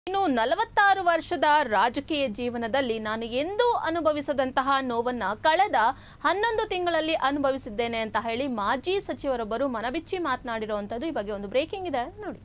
ಇನ್ನು ನಲವತ್ತಾರು ವರ್ಷದ ರಾಜಕೀಯ ಜೀವನದಲ್ಲಿ ನಾನು ಎಂದೂ ಅನುಭವಿಸದಂತಹ ನೋವನ್ನ ಕಳೆದ ಹನ್ನೊಂದು ತಿಂಗಳಲ್ಲಿ ಅನುಭವಿಸಿದ್ದೇನೆ ಅಂತ ಹೇಳಿ ಮಾಜಿ ಸಚಿವರೊಬ್ಬರು ಮನಬಿಚ್ಚಿ ಮಾತನಾಡಿರುವಂತದ್ದು ಈ ಬಗ್ಗೆ ಒಂದು ಬ್ರೇಕಿಂಗ್ ಇದೆ ನೋಡಿ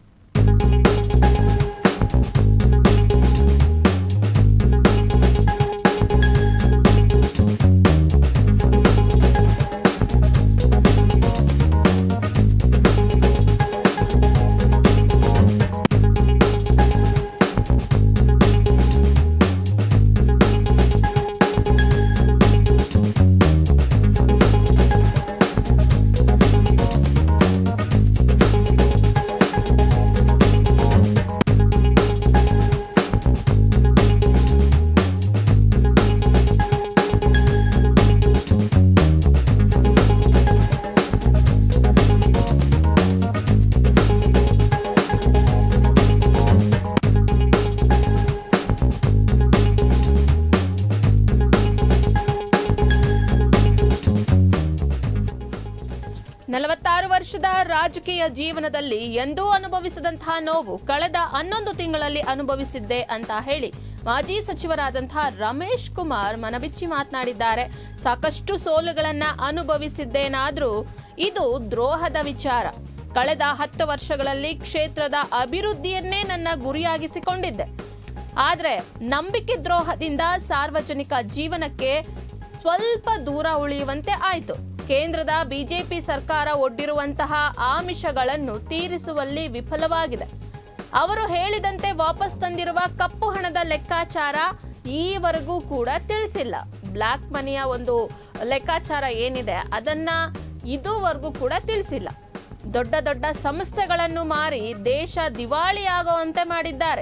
ನಲವತ್ತಾರು ವರ್ಷದ ರಾಜಕೀಯ ಜೀವನದಲ್ಲಿ ಎಂದೂ ಅನುಭವಿಸದಂತಹ ನೋವು ಕಳೆದ ಹನ್ನೊಂದು ತಿಂಗಳಲ್ಲಿ ಅನುಭವಿಸಿದ್ದೆ ಅಂತ ಹೇಳಿ ಮಾಜಿ ಸಚಿವರಾದಂತಹ ರಮೇಶ್ ಕುಮಾರ್ ಮನಬಿಚ್ಚಿ ಮಾತನಾಡಿದ್ದಾರೆ ಸಾಕಷ್ಟು ಸೋಲುಗಳನ್ನ ಅನುಭವಿಸಿದ್ದೇನಾದ್ರೂ ಇದು ದ್ರೋಹದ ವಿಚಾರ ಕಳೆದ ಹತ್ತು ವರ್ಷಗಳಲ್ಲಿ ಕ್ಷೇತ್ರದ ಅಭಿವೃದ್ಧಿಯನ್ನೇ ನನ್ನ ಗುರಿಯಾಗಿಸಿಕೊಂಡಿದ್ದೆ ಆದ್ರೆ ನಂಬಿಕೆ ದ್ರೋಹದಿಂದ ಸಾರ್ವಜನಿಕ ಜೀವನಕ್ಕೆ ಸ್ವಲ್ಪ ದೂರ ಉಳಿಯುವಂತೆ ಆಯಿತು ಕೇಂದ್ರದ ಬಿಜೆಪಿ ಸರ್ಕಾರ ಒಡ್ಡಿರುವಂತಹ ಆಮಿಷಗಳನ್ನು ತೀರಿಸುವಲ್ಲಿ ವಿಫಲವಾಗಿದೆ ಅವರು ಹೇಳಿದಂತೆ ವಾಪಸ್ ತಂದಿರುವ ಕಪ್ಪು ಹಣದ ಲೆಕ್ಕಾಚಾರ ಈವರೆಗೂ ಕೂಡ ತಿಳಿಸಿಲ್ಲ ಬ್ಲ್ಯಾಕ್ ಮನಿಯ ಒಂದು ಲೆಕ್ಕಾಚಾರ ಏನಿದೆ ಅದನ್ನ ಇದುವರೆಗೂ ಕೂಡ ತಿಳಿಸಿಲ್ಲ ದೊಡ್ಡ ದೊಡ್ಡ ಸಂಸ್ಥೆಗಳನ್ನು ಮಾರಿ ದೇಶ ದಿವಾಳಿಯಾಗುವಂತೆ ಮಾಡಿದ್ದಾರೆ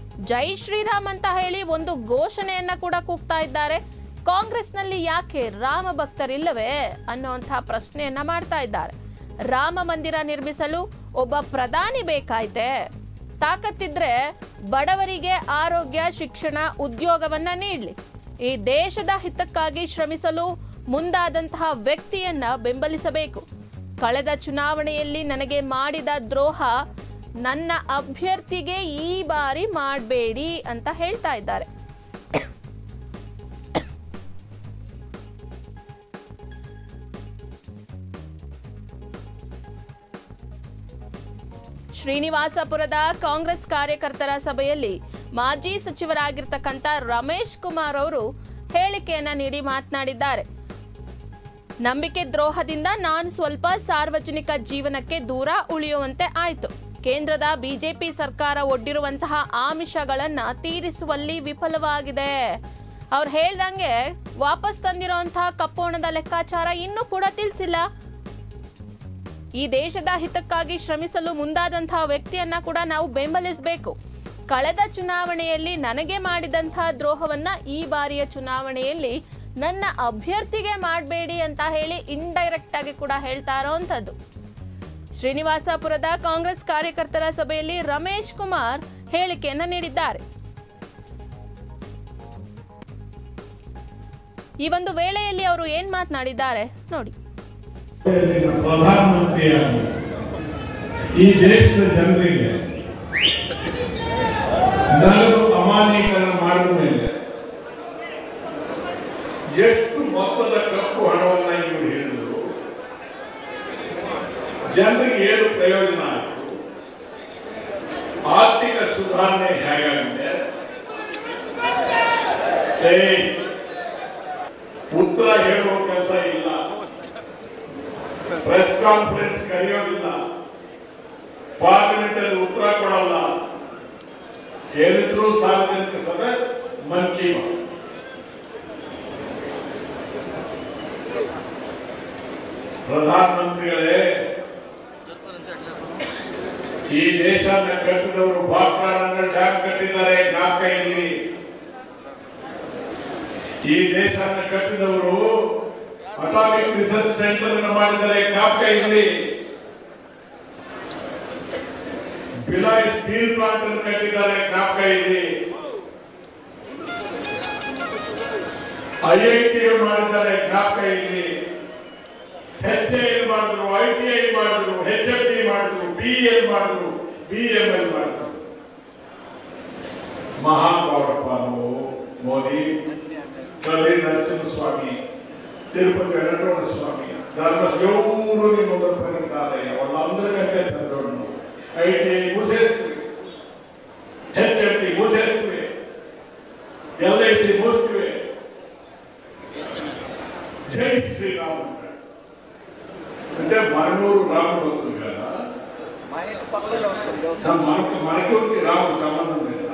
ಜೈ ಶ್ರೀರಾಮ್ ಅಂತ ಹೇಳಿ ಒಂದು ಘೋಷಣೆಯನ್ನ ಕೂಡ ಕೂಗ್ತಾ ಇದ್ದಾರೆ ಕಾಂಗ್ರೆಸ್ನಲ್ಲಿ ಯಾಕೆ ರಾಮ ಭಕ್ತರಿಲ್ಲವೇ ಅನ್ನುವಂತಹ ಪ್ರಶ್ನೆಯನ್ನ ಮಾಡ್ತಾ ಇದ್ದಾರೆ ರಾಮ ಮಂದಿರ ನಿರ್ಮಿಸಲು ಒಬ್ಬ ಪ್ರಧಾನಿ ಬೇಕಾಯ್ತೆ ತಾಕತ್ತಿದ್ರೆ ಬಡವರಿಗೆ ಆರೋಗ್ಯ ಶಿಕ್ಷಣ ಉದ್ಯೋಗವನ್ನ ನೀಡಲಿ ಈ ದೇಶದ ಹಿತಕ್ಕಾಗಿ ಶ್ರಮಿಸಲು ಮುಂದಾದಂತಹ ವ್ಯಕ್ತಿಯನ್ನ ಬೆಂಬಲಿಸಬೇಕು ಕಳೆದ ಚುನಾವಣೆಯಲ್ಲಿ ನನಗೆ ಮಾಡಿದ ದ್ರೋಹ ನನ್ನ ಅಭ್ಯರ್ಥಿಗೆ ಈ ಬಾರಿ ಮಾಡಬೇಡಿ ಅಂತ ಹೇಳ್ತಾ ಇದ್ದಾರೆ ಶ್ರೀನಿವಾಸಪುರದ ಕಾಂಗ್ರೆಸ್ ಕಾರ್ಯಕರ್ತರ ಸಭೆಯಲ್ಲಿ ಮಾಜಿ ಸಚಿವರಾಗಿರ್ತಕ್ಕಂಥ ರಮೇಶ್ ಕುಮಾರ್ ಅವರು ಹೇಳಿಕೆಯನ್ನ ನೀಡಿ ಮಾತನಾಡಿದ್ದಾರೆ ನಂಬಿಕೆ ದ್ರೋಹದಿಂದ ನಾನು ಸ್ವಲ್ಪ ಸಾರ್ವಜನಿಕ ಜೀವನಕ್ಕೆ ದೂರ ಉಳಿಯುವಂತೆ ಆಯಿತು ಕೇಂದ್ರದ ಬಿಜೆಪಿ ಸರ್ಕಾರ ಒಡ್ಡಿರುವಂತಹ ಆಮಿಷಗಳನ್ನ ತೀರಿಸುವಲ್ಲಿ ವಿಫಲವಾಗಿದೆ ಅವ್ರು ಹೇಳ್ದಂಗೆ ವಾಪಸ್ ತಂದಿರುವಂತಹ ಕಪ್ಪೋಣದ ಲೆಕ್ಕಾಚಾರ ಇನ್ನೂ ಕೂಡ ತಿಳಿಸಿಲ್ಲ ಈ ದೇಶದ ಹಿತಕ್ಕಾಗಿ ಶ್ರಮಿಸಲು ಮುಂದಾದಂತಹ ವ್ಯಕ್ತಿಯನ್ನ ಕೂಡ ನಾವು ಬೆಂಬಲಿಸಬೇಕು ಕಳೆದ ಚುನಾವಣೆಯಲ್ಲಿ ನನಗೆ ಮಾಡಿದಂತಹ ದ್ರೋಹವನ್ನ ಈ ಬಾರಿಯ ಚುನಾವಣೆಯಲ್ಲಿ ನನ್ನ ಅಭ್ಯರ್ಥಿಗೆ ಮಾಡಬೇಡಿ ಅಂತ ಹೇಳಿ ಇಂಡೈರೆಕ್ಟ್ ಆಗಿ ಕೂಡ ಹೇಳ್ತಾ ಇರೋವಂಥದ್ದು ಶ್ರೀನಿವಾಸಪುರದ ಕಾಂಗ್ರೆಸ್ ಕಾರ್ಯಕರ್ತರ ಸಭೆಯಲ್ಲಿ ರಮೇಶ್ ಕುಮಾರ್ ಹೇಳಿಕೆಯನ್ನ ನೀಡಿದ್ದಾರೆ ಈ ಒಂದು ವೇಳೆಯಲ್ಲಿ ಅವರು ಏನ್ ಮಾತನಾಡಿದ್ದಾರೆ ನೋಡಿ ಇಲ್ಲಿನ ಪ್ರಧಾನಮಂತ್ರಿಯಾಗಿ ಈ ದೇಶದ ಜನರಿಗೆ ನಗದು ಅಮಾನ್ಯೀಕರಣ ಮಾಡಿದ ಮೇಲೆ ಎಷ್ಟು ಮೊತ್ತದ ಕಪ್ಪು ಹಣವನ್ನ ಇವರು ಹೇಳಿದ್ರು ಜನರಿಗೆ ಏನು ಪ್ರಯೋಜನ ಆಯಿತು ಆರ್ಥಿಕ ಸುಧಾರಣೆ ಹೇಗಾಗಿದೆ ಏ, ಉತ್ತರ ಹೇಳುವ ಕೆಲಸ ಇಲ್ಲ ಪ್ರೆಸ್ ಕಾನ್ಫರೆನ್ಸ್ ಕರೆಯೋದಿಲ್ಲ ಪಾರ್ಲಿಮೆಂಟ್ ಅಲ್ಲಿ ಉತ್ತರ ಕೊಡಲ್ಲ ಕೇಳಿದ್ರು ಸಾರ್ವಜನಿಕ ಸಭೆ ಮನ್ ಕಿ ಬಾತ್ ಪ್ರಧಾನಮಂತ್ರಿಗಳೇ ಈ ದೇಶನ ಕಟ್ಟಿದವರು ಬಾಕ್ರಾನ ಡ್ಯಾಮ್ ಕಟ್ಟಿದ್ದಾರೆ ಜ್ಞಾಪಕ ಇರಲಿ ಈ ದೇಶನ ಕಟ್ಟಿದವರು ಅಟಾಮಿಕ್ ರಿಸರ್ಚ್ ಸೆಂಟರ್ ಅನ್ನು ಮಾಡಿದ್ದಾರೆ ಜ್ಞಾಪಕ ಇರಲಿ ಬಿಲಾಯ್ ಸ್ಟೀಲ್ ಪ್ಲಾಂಟ್ ಅನ್ನು ಕಟ್ಟಿದ್ದಾರೆ ಜ್ಞಾಪಕ ಇರಲಿ ಐ ಐ ಟಿ ಮಾಡಿದ್ದಾರೆ ಜ್ಞಾಪಕ ಇರಲಿ ಎಚ್ ಎ ಮಾಡಿದ್ರು ಐ ಟಿ ಐ ಮಾಡಿದ್ರು ಎಚ್ ಎಫ್ ಟಿ ಮಾಡಿದ್ರು ಬಿ ಎಲ್ ಮಾಡಿದ್ರು ಬಿ ಎಂ ಎಲ್ ಮಾಡಿದ್ರು మహాపౌరప్ప నువ్వు మోదీ కదిరి నరసింహస్వామి తిరుపతి వెంకటరమణ స్వామి దాంట్లో ఎవరు నీ మొదటి పని కాదయ్యా వాళ్ళందరికంటే పెద్దోడు నువ్వు అయితే మూసేస్తుంది హెచ్ఎంపి మూసేస్తుంది ఎల్ఐసి మూసివే జై శ్రీరామ్ అంటాడు. అంటే మనూరు రాముడు అవుతుంది కదా మా ఇంటి పక్కనే ఉంటుంది మనకు మనకి రాముడు సంబంధం లేదు